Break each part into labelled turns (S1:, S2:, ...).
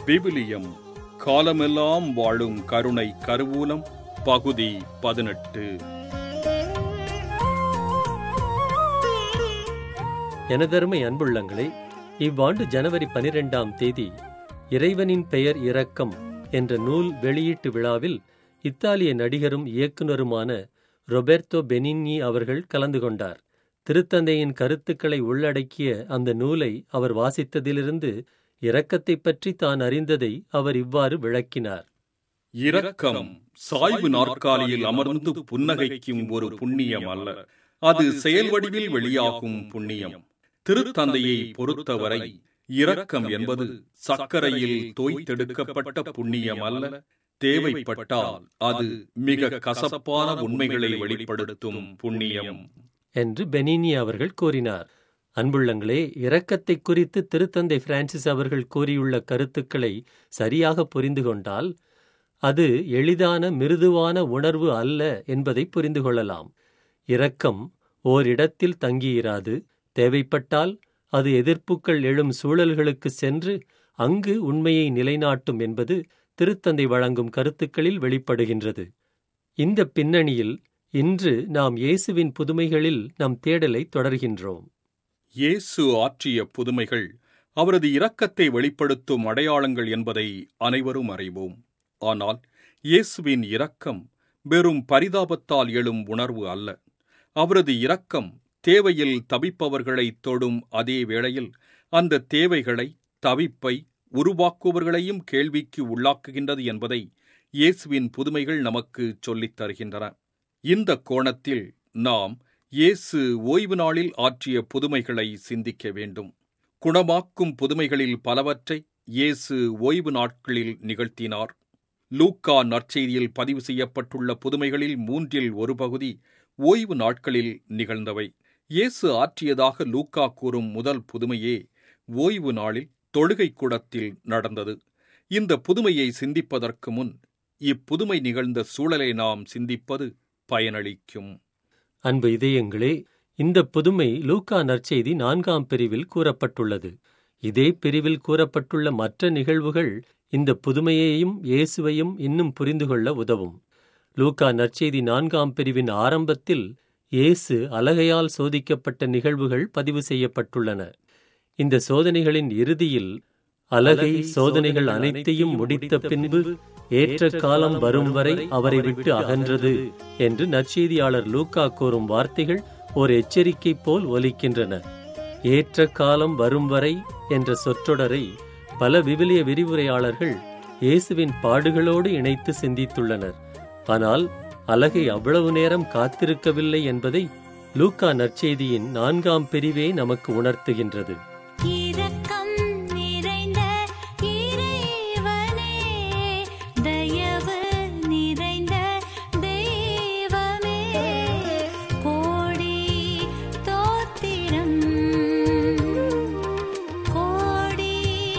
S1: விவிலியம் காலமெல்லாம் வாழும் கருணை கருவூலம் பகுதி பதினெட்டு
S2: எனதருமை அன்புள்ளங்களே இவ்வாண்டு ஜனவரி பனிரெண்டாம் தேதி இறைவனின் பெயர் இரக்கம் என்ற நூல் வெளியீட்டு விழாவில் இத்தாலிய நடிகரும் இயக்குனருமான ரொபெர்டோ பெனின்னி அவர்கள் கலந்து கொண்டார் திருத்தந்தையின் கருத்துக்களை உள்ளடக்கிய அந்த நூலை அவர் வாசித்ததிலிருந்து இரக்கத்தைப் பற்றி தான் அறிந்ததை அவர் இவ்வாறு விளக்கினார்
S1: இரக்கம் சாய்வு நாற்காலியில் அமர்ந்து புன்னகைக்கும் ஒரு புண்ணியம் அல்ல அது செயல் வடிவில் வெளியாகும் புண்ணியம் திருத்தந்தையை பொறுத்தவரை இரக்கம் என்பது சர்க்கரையில் தோய்த்தெடுக்கப்பட்ட புண்ணியம் அல்ல தேவைப்பட்டால் அது மிக கசப்பான உண்மைகளை வெளிப்படுத்தும் புண்ணியம்
S2: என்று பெனினி அவர்கள் கூறினார் அன்புள்ளங்களே இரக்கத்தை குறித்து திருத்தந்தை பிரான்சிஸ் அவர்கள் கூறியுள்ள கருத்துக்களை சரியாக புரிந்து கொண்டால் அது எளிதான மிருதுவான உணர்வு அல்ல என்பதை புரிந்து கொள்ளலாம் இரக்கம் ஓரிடத்தில் தங்கியிராது தேவைப்பட்டால் அது எதிர்ப்புகள் எழும் சூழல்களுக்கு சென்று அங்கு உண்மையை நிலைநாட்டும் என்பது திருத்தந்தை வழங்கும் கருத்துக்களில் வெளிப்படுகின்றது இந்த பின்னணியில் இன்று நாம் இயேசுவின் புதுமைகளில் நம் தேடலை தொடர்கின்றோம்
S1: இயேசு ஆற்றிய புதுமைகள் அவரது இரக்கத்தை வெளிப்படுத்தும் அடையாளங்கள் என்பதை அனைவரும் அறிவோம் ஆனால் இயேசுவின் இரக்கம் வெறும் பரிதாபத்தால் எழும் உணர்வு அல்ல அவரது இரக்கம் தேவையில் தவிப்பவர்களை தொடும் அதே வேளையில் அந்த தேவைகளை தவிப்பை உருவாக்குவர்களையும் கேள்விக்கு உள்ளாக்குகின்றது என்பதை இயேசுவின் புதுமைகள் நமக்கு சொல்லித் தருகின்றன இந்த கோணத்தில் நாம் இயேசு ஓய்வு நாளில் ஆற்றிய புதுமைகளை சிந்திக்க வேண்டும் குணமாக்கும் புதுமைகளில் பலவற்றை இயேசு ஓய்வு நாட்களில் நிகழ்த்தினார் லூக்கா நற்செய்தியில் பதிவு செய்யப்பட்டுள்ள புதுமைகளில் மூன்றில் ஒரு பகுதி ஓய்வு நாட்களில் நிகழ்ந்தவை இயேசு ஆற்றியதாக லூக்கா கூறும் முதல் புதுமையே ஓய்வு நாளில் தொழுகை கூடத்தில் நடந்தது இந்த புதுமையை சிந்திப்பதற்கு முன் இப்புதுமை நிகழ்ந்த சூழலை நாம் சிந்திப்பது பயனளிக்கும்
S2: அன்பு இதயங்களே இந்த புதுமை லூக்கா நற்செய்தி நான்காம் பிரிவில் கூறப்பட்டுள்ளது இதே பிரிவில் கூறப்பட்டுள்ள மற்ற நிகழ்வுகள் இந்த புதுமையையும் இயேசுவையும் இன்னும் புரிந்து கொள்ள உதவும் லூக்கா நற்செய்தி நான்காம் பிரிவின் ஆரம்பத்தில் இயேசு அலகையால் சோதிக்கப்பட்ட நிகழ்வுகள் பதிவு செய்யப்பட்டுள்ளன இந்த சோதனைகளின் இறுதியில் அலகை சோதனைகள் அனைத்தையும் முடித்த பின்பு ஏற்ற காலம் வரும் வரை அவரை விட்டு அகன்றது என்று நற்செய்தியாளர் லூக்கா கூறும் வார்த்தைகள் ஓர் எச்சரிக்கை போல் ஒலிக்கின்றன ஏற்ற காலம் வரும் வரை என்ற சொற்றொடரை பல விவிலிய விரிவுரையாளர்கள் இயேசுவின் பாடுகளோடு இணைத்து சிந்தித்துள்ளனர் ஆனால் அலகை அவ்வளவு நேரம் காத்திருக்கவில்லை என்பதை லூக்கா நற்செய்தியின் நான்காம் பிரிவே நமக்கு உணர்த்துகின்றது
S3: இரக்கம் நிறைந்த இறைவனே தயவு நிறைந்த தெய்வமே கோடி தோத்திரம் கோடி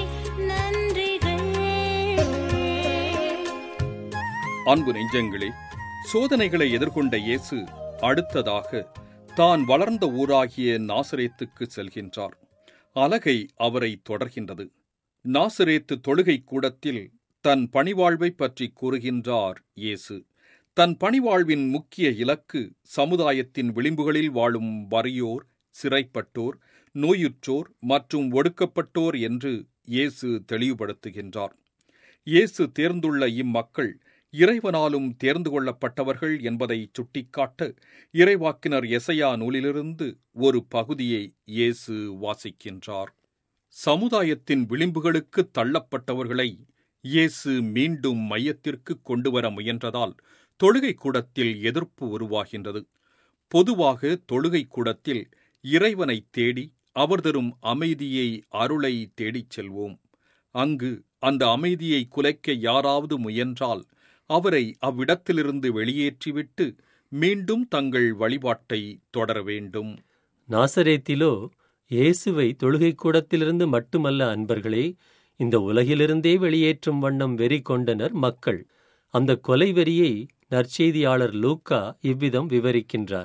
S3: நன்றிகள்
S1: அன்பு நெஞ்சங்களே சோதனைகளை எதிர்கொண்ட இயேசு அடுத்ததாக தான் வளர்ந்த ஊராகிய நாசரேத்துக்கு செல்கின்றார் அலகை அவரை தொடர்கின்றது நாசரேத்து தொழுகை கூடத்தில் தன் பணிவாழ்வை பற்றி கூறுகின்றார் இயேசு தன் பணிவாழ்வின் முக்கிய இலக்கு சமுதாயத்தின் விளிம்புகளில் வாழும் வறியோர் சிறைப்பட்டோர் நோயுற்றோர் மற்றும் ஒடுக்கப்பட்டோர் என்று இயேசு தெளிவுபடுத்துகின்றார் இயேசு தேர்ந்துள்ள இம்மக்கள் இறைவனாலும் தேர்ந்து கொள்ளப்பட்டவர்கள் என்பதை சுட்டிக்காட்ட இறைவாக்கினர் எசையா நூலிலிருந்து ஒரு பகுதியை இயேசு வாசிக்கின்றார் சமுதாயத்தின் விளிம்புகளுக்கு தள்ளப்பட்டவர்களை இயேசு மீண்டும் மையத்திற்கு கொண்டுவர முயன்றதால் தொழுகை கூடத்தில் எதிர்ப்பு உருவாகின்றது பொதுவாக தொழுகை கூடத்தில் இறைவனை தேடி அவர் தரும் அமைதியை அருளை தேடிச் செல்வோம் அங்கு அந்த அமைதியை குலைக்க யாராவது முயன்றால் அவரை அவ்விடத்திலிருந்து வெளியேற்றிவிட்டு மீண்டும் தங்கள் வழிபாட்டை தொடர வேண்டும்
S2: நாசரேத்திலோ இயேசுவை தொழுகை கூடத்திலிருந்து மட்டுமல்ல அன்பர்களே இந்த உலகிலிருந்தே வெளியேற்றும் வண்ணம் வெறி கொண்டனர் மக்கள் அந்த கொலை வெறியை நற்செய்தியாளர் லூக்கா இவ்விதம் விவரிக்கின்றார்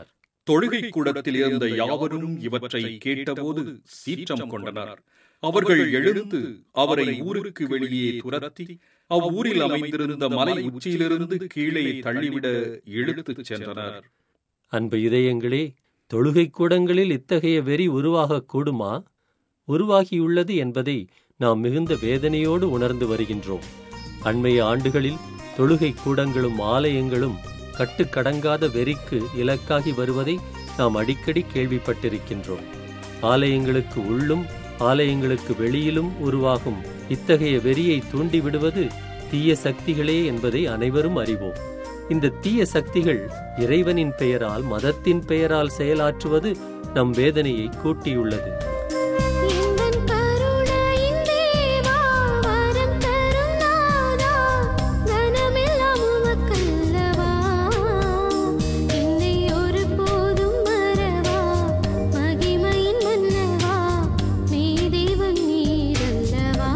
S1: தொழுகை கூடத்தில் இருந்த யாவரும் இவற்றை கேட்டபோது சீற்றம் கொண்டனர் அவர்கள் எழுந்து அவரை ஊருக்கு வெளியே துரத்தி அவ்வூரில் அமைந்திருந்த மலை உச்சியிலிருந்து கீழே தள்ளிவிட இழுத்துச் சென்றனர்
S2: அன்பு இதயங்களே தொழுகை கூடங்களில் இத்தகைய வெறி உருவாகக் கூடுமா உருவாகியுள்ளது என்பதை நாம் மிகுந்த வேதனையோடு உணர்ந்து வருகின்றோம் அண்மைய ஆண்டுகளில் தொழுகை கூடங்களும் ஆலயங்களும் கட்டுக்கடங்காத வெறிக்கு இலக்காகி வருவதை நாம் அடிக்கடி கேள்விப்பட்டிருக்கின்றோம் ஆலயங்களுக்கு உள்ளும் ஆலயங்களுக்கு வெளியிலும் உருவாகும் இத்தகைய வெறியை தூண்டிவிடுவது தீய சக்திகளே என்பதை அனைவரும் அறிவோம் இந்த தீய சக்திகள் இறைவனின் பெயரால் மதத்தின் பெயரால் செயலாற்றுவது நம் வேதனையை கூட்டியுள்ளது
S3: எந்தன் கருணையின் தேவா வரம் தரும் நாதா கனமெல்லாம் உமக்கல்லவா என்னை ஒருபோதும் மறவா மகிமையின் மன்னவா மேதேவன் நீரல்லவா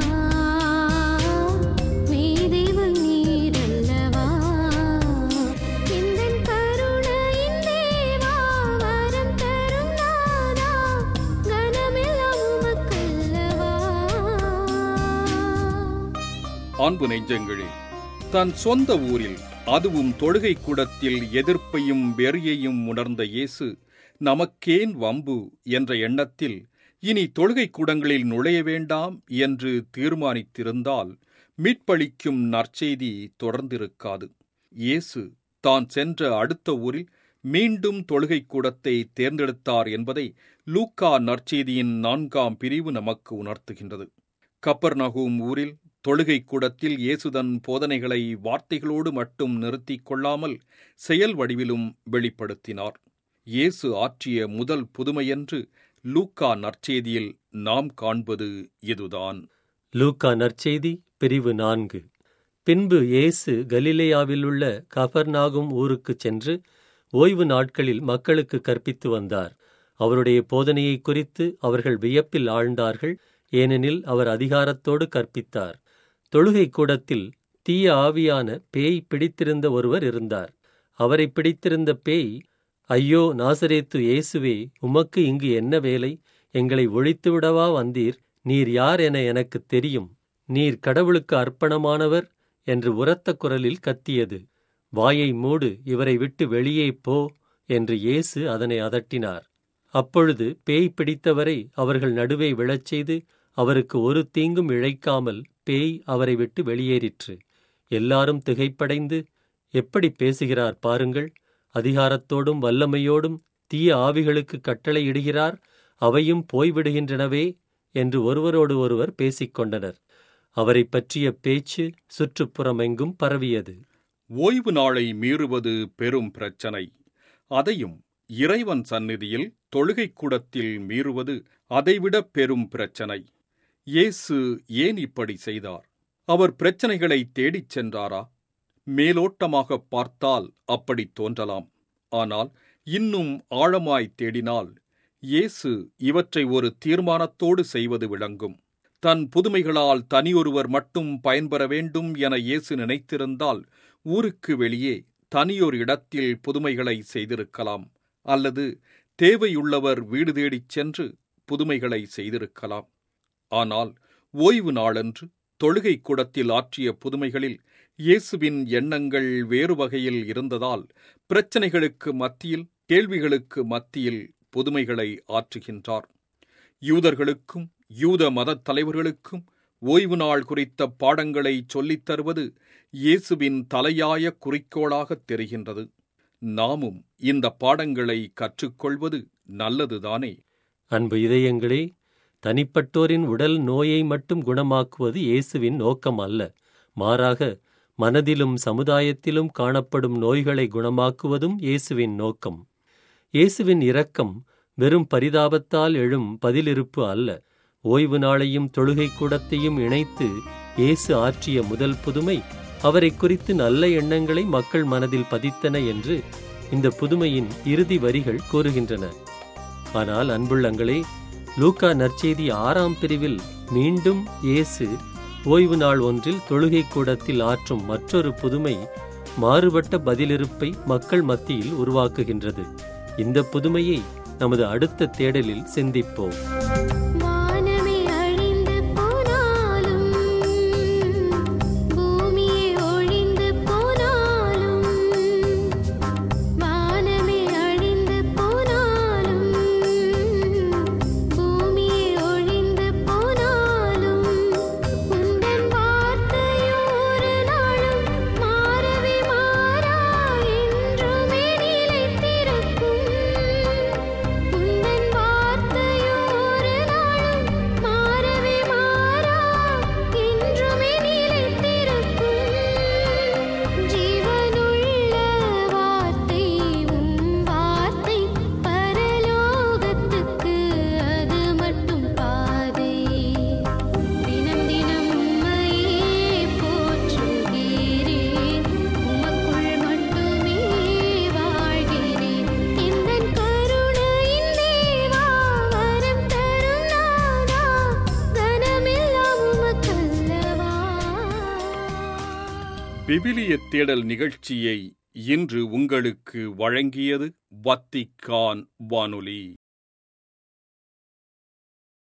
S3: மேதேவன் நீரல்லவா எந்தன் கருணையின் தேவா வரம் தரும் நாதா கனமெல்லாம் உமக்கல்லவா
S1: அன்பு நெஞ்சங்களே தன் சொந்த ஊரில் அதுவும் தொழுகை கூடத்தில் எதிர்ப்பையும் வெறியையும் உணர்ந்த இயேசு நமக்கேன் வம்பு என்ற எண்ணத்தில் இனி தொழுகை கூடங்களில் நுழைய வேண்டாம் என்று தீர்மானித்திருந்தால் மீட்பளிக்கும் நற்செய்தி தொடர்ந்திருக்காது இயேசு தான் சென்ற அடுத்த ஊரில் மீண்டும் தொழுகை கூடத்தை தேர்ந்தெடுத்தார் என்பதை லூக்கா நற்செய்தியின் நான்காம் பிரிவு நமக்கு உணர்த்துகின்றது கப்பர்நகூம் ஊரில் தொழுகை கூடத்தில் இயேசுதன் போதனைகளை வார்த்தைகளோடு மட்டும் நிறுத்திக் கொள்ளாமல் செயல் வடிவிலும் வெளிப்படுத்தினார் இயேசு ஆற்றிய முதல் புதுமையென்று லூக்கா நற்செய்தியில் நாம் காண்பது இதுதான்
S2: லூக்கா நற்செய்தி பிரிவு நான்கு பின்பு இயேசு கலிலேயாவிலுள்ள கபர்நாகும் ஊருக்குச் சென்று ஓய்வு நாட்களில் மக்களுக்கு கற்பித்து வந்தார் அவருடைய போதனையை குறித்து அவர்கள் வியப்பில் ஆழ்ந்தார்கள் ஏனெனில் அவர் அதிகாரத்தோடு கற்பித்தார் தொழுகை கூடத்தில் தீய ஆவியான பேய் பிடித்திருந்த ஒருவர் இருந்தார் அவரை பிடித்திருந்த பேய் ஐயோ நாசரேத்து இயேசுவே உமக்கு இங்கு என்ன வேலை எங்களை ஒழித்துவிடவா வந்தீர் நீர் யார் என எனக்குத் தெரியும் நீர் கடவுளுக்கு அர்ப்பணமானவர் என்று உரத்த குரலில் கத்தியது வாயை மூடு இவரை விட்டு வெளியே போ என்று இயேசு அதனை அதட்டினார் அப்பொழுது பேய் பிடித்தவரை அவர்கள் நடுவே விழச் செய்து அவருக்கு ஒரு தீங்கும் இழைக்காமல் பேய் அவரை விட்டு வெளியேறிற்று எல்லாரும் திகைப்படைந்து எப்படி பேசுகிறார் பாருங்கள் அதிகாரத்தோடும் வல்லமையோடும் தீய ஆவிகளுக்கு கட்டளையிடுகிறார் அவையும் போய்விடுகின்றனவே என்று ஒருவரோடு ஒருவர் பேசிக் அவரைப் பற்றிய பேச்சு சுற்றுப்புறமெங்கும் பரவியது
S1: ஓய்வு நாளை மீறுவது பெரும் பிரச்சனை அதையும் இறைவன் சந்நிதியில் தொழுகை கூடத்தில் மீறுவது அதைவிட பெரும் பிரச்சனை இயேசு ஏன் இப்படி செய்தார் அவர் பிரச்சனைகளை தேடிச் சென்றாரா மேலோட்டமாக பார்த்தால் அப்படி தோன்றலாம் ஆனால் இன்னும் ஆழமாய் தேடினால் இயேசு இவற்றை ஒரு தீர்மானத்தோடு செய்வது விளங்கும் தன் புதுமைகளால் தனியொருவர் மட்டும் பயன்பெற வேண்டும் என இயேசு நினைத்திருந்தால் ஊருக்கு வெளியே தனியொரு இடத்தில் புதுமைகளை செய்திருக்கலாம் அல்லது தேவையுள்ளவர் வீடு தேடிச் சென்று புதுமைகளை செய்திருக்கலாம் ஆனால் ஓய்வு நாளன்று தொழுகை கூடத்தில் ஆற்றிய புதுமைகளில் இயேசுவின் எண்ணங்கள் வேறு வகையில் இருந்ததால் பிரச்சனைகளுக்கு மத்தியில் கேள்விகளுக்கு மத்தியில் புதுமைகளை ஆற்றுகின்றார் யூதர்களுக்கும் யூத மதத் தலைவர்களுக்கும் ஓய்வு நாள் குறித்த பாடங்களை சொல்லித் தருவது இயேசுவின் தலையாய குறிக்கோளாகத் தெரிகின்றது நாமும் இந்த பாடங்களை கற்றுக்கொள்வது நல்லதுதானே
S2: அன்பு இதயங்களே தனிப்பட்டோரின் உடல் நோயை மட்டும் குணமாக்குவது இயேசுவின் நோக்கம் அல்ல மாறாக மனதிலும் சமுதாயத்திலும் காணப்படும் நோய்களை குணமாக்குவதும் இயேசுவின் நோக்கம் இயேசுவின் இரக்கம் வெறும் பரிதாபத்தால் எழும் பதிலிருப்பு அல்ல ஓய்வு நாளையும் தொழுகை கூடத்தையும் இணைத்து இயேசு ஆற்றிய முதல் புதுமை அவரை குறித்து நல்ல எண்ணங்களை மக்கள் மனதில் பதித்தன என்று இந்த புதுமையின் இறுதி வரிகள் கூறுகின்றன ஆனால் அன்புள்ளங்களே லூக்கா நற்செய்தி ஆறாம் பிரிவில் மீண்டும் இயேசு ஓய்வு நாள் ஒன்றில் தொழுகை கூடத்தில் ஆற்றும் மற்றொரு புதுமை மாறுபட்ட பதிலிருப்பை மக்கள் மத்தியில் உருவாக்குகின்றது இந்த புதுமையை நமது அடுத்த தேடலில் சிந்திப்போம்
S3: வானமே அழிந்து போனாலும் பூமியே ஒழிந்து போனாலும் வானமே அழிந்து போனாலும் பூமியே ஒழிந்து போனாலும் உந்தன் வார்த்தையோ ஒரு நாளும் மாறவே மாறா என்றுமே நிலைத்திருக்கும் உந்தன் வார்த்தையோ ஒரு நாளும் மாறவே மாறா என்றுமே நிலைத்திருக்கும் ஜீவனுள்ள வார்த்தை உன் வார்த்தை பரலோகத்துக்கு அது மட்டும் பாதை தினம் தினம் உம்மையே போற்றுகிறேன் உமக்குள் மட்டுமே வாழ்கிறேன் எந்தன் கருணையின் தேவா வரம் தரும் நாதா கனமெல்லாம் உமக்கல்லவா
S1: விவிலிய தேடல் நிகழ்ச்சியை இன்று உங்களுக்கு வழங்கியது வத்திக்கான் வானொலி